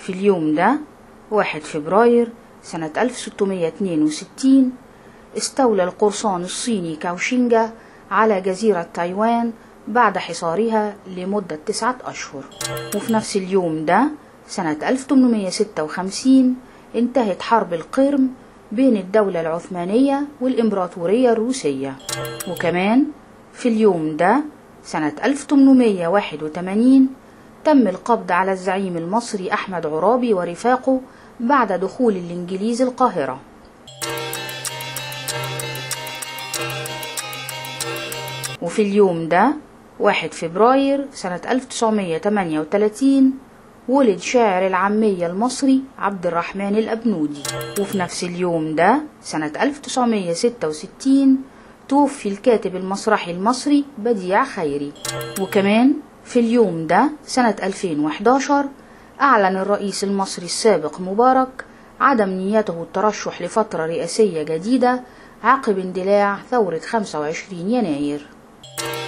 وفي اليوم ده واحد فبراير سنة 1662 استولى القرصان الصيني كاوشينجا على جزيرة تايوان بعد حصارها لمدة تسعة أشهر وفي نفس اليوم ده سنة 1856 انتهت حرب القرم بين الدولة العثمانية والإمبراطورية الروسية وكمان في اليوم ده سنة 1881 تم القبض على الزعيم المصري أحمد عرابي ورفاقه بعد دخول الإنجليز القاهرة وفي اليوم ده واحد فبراير سنة 1938 ولد شاعر العامية المصري عبد الرحمن الأبنودي وفي نفس اليوم ده سنة 1966 توفي الكاتب المسرحي المصري بديع خيري وكمان في اليوم ده سنة 2011 أعلن الرئيس المصري السابق مبارك عدم نيته الترشح لفترة رئاسية جديدة عقب اندلاع ثورة 25 يناير